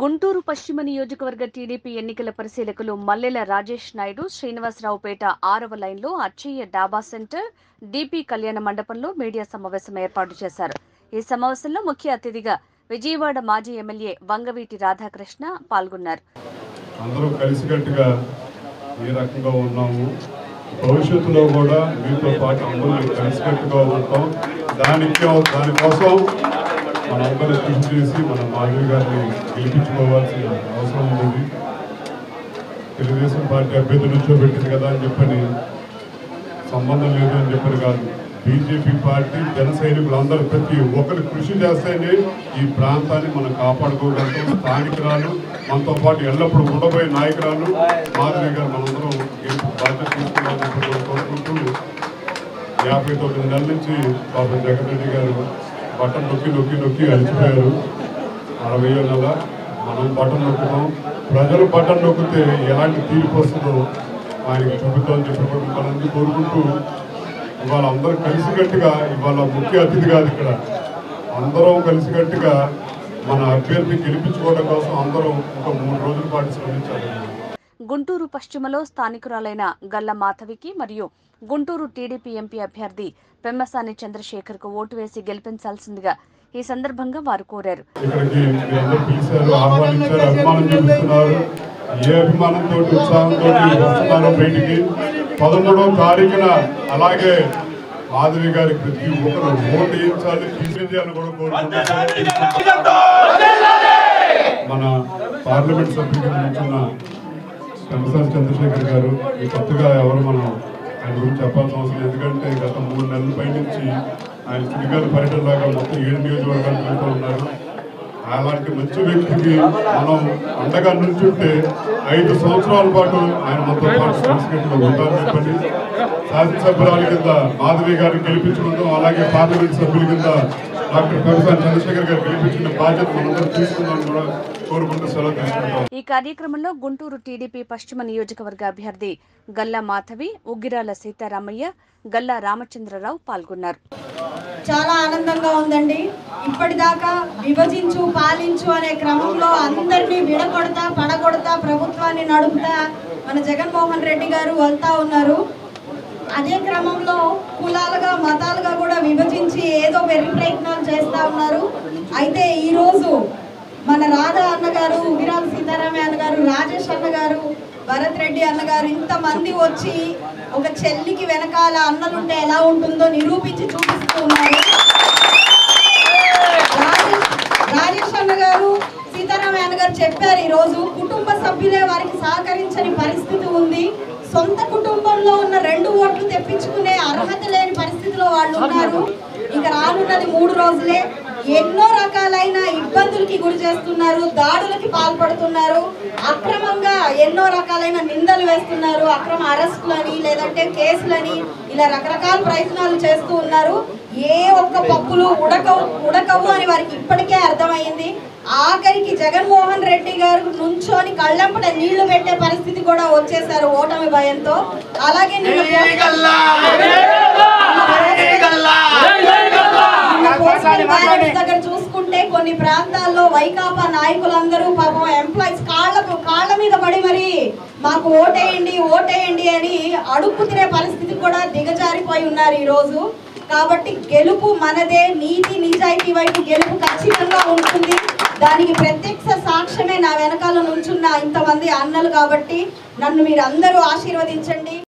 గుంటూరు పశ్చిమ నియోజకవర్గ టీడీపీ ఎన్నికల పరిశీలకులు మల్లెల రాజేష్ నాయుడు శ్రీనివాసరావుపేట ఆరవ లైన్లో అచ్చయ్య డాబా సెంటర్ డిపి కళ్యాణ మండపంలో మీడియా సమావేశం ఏర్పాటు చేశారు ఈ సమావేశంలో ముఖ్య అతిథిగా విజయవాడ మాజీ ఎమ్మెల్యే వంగవీటి రాధాకృష్ణ పాల్గొన్నారు అందరూ కలిసికట్టుగా ఏ రకంగా ఉన్నాము భవిష్యత్తులో కూడా మీతో పాటు అందరూ కలిసికట్టుగా ఉంటాం దానికి దానికోసం మనందరూ కృషి చేసి మన మాధవి గారిని గెలిపించుకోవాల్సిన అవసరం ఉంది తెలుగుదేశం పార్టీ అభ్యర్థి నుంచో పెట్టింది కదా అని చెప్పని సంబంధం లేదు అని చెప్పని కాదు బీజేపీ పార్టీ జన సైనికులు అందరూ ప్రతి ఒక్కరు కృషి చేస్తేనే ఈ ప్రాంతాన్ని మనం కాపాడుకోగలుగుతాం స్థానికురాలు మనతో పాటు ఎల్లప్పుడూ ఉండబోయే నాయకురాలు మాధవి గారు మనందరం గెలుపు బాధ్యత తీసుకున్నామని చెప్పి కూడా కోరుకుంటూ యాభై తొమ్మిది నెలల నుంచి పాపం జగన్ రెడ్డి గారు బటన్ నొక్కి నొక్కి నొక్కి అలిచిపోయారు అరవై నెల మనం బటన్ నొక్కుతాం ప్రజలు బటన్ నొక్కితే ఎలాంటి తీర్పు వస్తుందో ఆయనకి చూపుతామని చెప్పి కూడా మనందరూ కోరుకుంటూ ఇవాళ అందరూ కలిసికట్టుగా ఇవాళ ముఖ్య అతిథి కాదు ఇక్కడ అందరం కలిసికట్టుగా మన అభ్యర్థి గెలిపించుకోవడం కోసం అందరం ఒక మూడు రోజుల పాటు శ్రమించాలి గుంటూరు పశ్చిమలో స్థానికురాలైన గల్ల మాధవికి మరియు గుంటూరు టీడీపీ ఎంపీ అభ్యర్థి పెమ్మసాని చంద్రశేఖర్ కు ఓటు వేసి గెలిపించాల్సిందిగా ఈ సందర్భంగా వారు కోరారు ఇక్కడికి మీ అందరూ పిలిచారు ఆహ్వానించారు అభిమానం చూపిస్తున్నారు ఏ అభిమానంతో ఉత్సాహంతో వస్తున్నారో బయటికి పదమూడవ తారీఖున అలాగే మాధవి గారికి ప్రతి ఒక్కరు ఓటు వేయించాలి తీసేయాలని కూడా కోరుకుంటున్నారు మన పార్లమెంట్ సభ్యుడికి నుంచున్న పెంపసాని చంద్రశేఖర్ గారు ఈ కొత్తగా ఎవరు మనం ఆయన గురించి చెప్పాల్సిన అవసరం లేదు. ఎందుకంటే గత మూడు నెలల పై నుంచి ఆయన సుడిగాలి పర్యటన లాగా మొత్తం ఏడు నియోజకవర్గాలు తిరుగుతూ ఉన్నారు అలాంటి మంచి వ్యక్తికి మనం అండగా నుంచుంటే ఐదు సంవత్సరాల పాటు ఆయన మనతో పాటు సంస్కృతిలో ఉంటారని చెప్పండి శాసనసభ్యురాల కింద మాధవి గారిని గెలిపించుకుందాం అలాగే పార్లమెంట్ సభ్యుల కింద డాక్టర్ పెంపసాని చంద్రశేఖర్ గారు గెలిపించిన బాధ్యత మనందరం తీసుకుందాం కూడా కోరుకుంటూ సెలవు తీసుకుంటాం ఈ కార్యక్రమంలో గుంటూరు టీడీపీ పశ్చిమ నియోజకవర్గ అభ్యర్థి గల్లా మాధవి ఉగ్గిరాల సీతారామయ్య గల్లా రామచంద్రరావు పాల్గొన్నారు చాలా ఆనందంగా ఉందండి ఇప్పటిదాకా విభజించు పాలించు అనే క్రమంలో అందరినీ విడగొడతా పడగొడతా ప్రభుత్వాన్ని నడుపుతా మన జగన్మోహన్ రెడ్డి గారు వెళ్తా ఉన్నారు అదే క్రమంలో కులాలుగా మతాలుగా కూడా విభజించి ఏదో వెర్రి ప్రయత్నాలు చేస్తా ఉన్నారు అయితే ఈరోజు మన రాధా అన్నగారు ఉగిరాల సీతారామయ్య అన్నగారు రాజేష్ అన్నగారు భరత్ రెడ్డి అన్నగారు ఇంతమంది వచ్చి ఒక చెల్లికి వెనకాల అన్నలుంటే ఎలా ఉంటుందో నిరూపించి చూపిస్తూ ఉన్నారు రాజేష్ రాజేష్ అన్న గారు సీతారామయ్య అన్న గారు చెప్పారు ఈ రోజు కుటుంబ సభ్యులే వారికి సహకరించని పరిస్థితి ఉంది సొంత కుటుంబంలో ఉన్న రెండు ఓట్లు తెప్పించుకునే అర్హత లేని పరిస్థితిలో వాళ్ళు ఉన్నారు ఇంకా రానున్నది మూడు రోజులే ఎన్నో రకాలైన ఇబ్బందులకి గురి చేస్తున్నారు దాడులకి పాల్పడుతున్నారు అక్రమంగా ఎన్నో రకాలైన నిందలు వేస్తున్నారు అక్రమ అరెస్టులని లేదంటే కేసులని ఇలా రకరకాల ప్రయత్నాలు చేస్తూ ఉన్నారు ఏ ఒక్క పప్పులు ఉడకవు ఉడకవు అని వారికి ఇప్పటికే అర్థమైంది ఆఖరికి జగన్మోహన్ రెడ్డి గారు నుంచొని కళ్ళంపట నీళ్లు పెట్టే పరిస్థితి కూడా వచ్చేసారు ఓటమి భయంతో అలాగే నిన్న నిన్న పోస్టల్ బ్యాలెట్స్ దగ్గర చూసుకుంటే కొన్ని ప్రాంతాల్లో వైకాపా నాయకులందరూ పాపం ఎంప్లాయీస్ కాళ్ళకు కాళ్ళ మీద పడి మరి మాకు ఓటేయండి ఓటేయండి అని అడుక్కు తినే పరిస్థితి కూడా దిగజారిపోయి ఉన్నారు ఈ రోజు కాబట్టి గెలుపు మనదే నీతి నిజాయితీ వైపు గెలుపు ఖచ్చితంగా ఉంటుంది దానికి ప్రత్యక్ష సాక్ష్యమే నా వెనకాల నుంచున్న ఇంతమంది అన్నలు కాబట్టి నన్ను మీరు అందరూ ఆశీర్వదించండి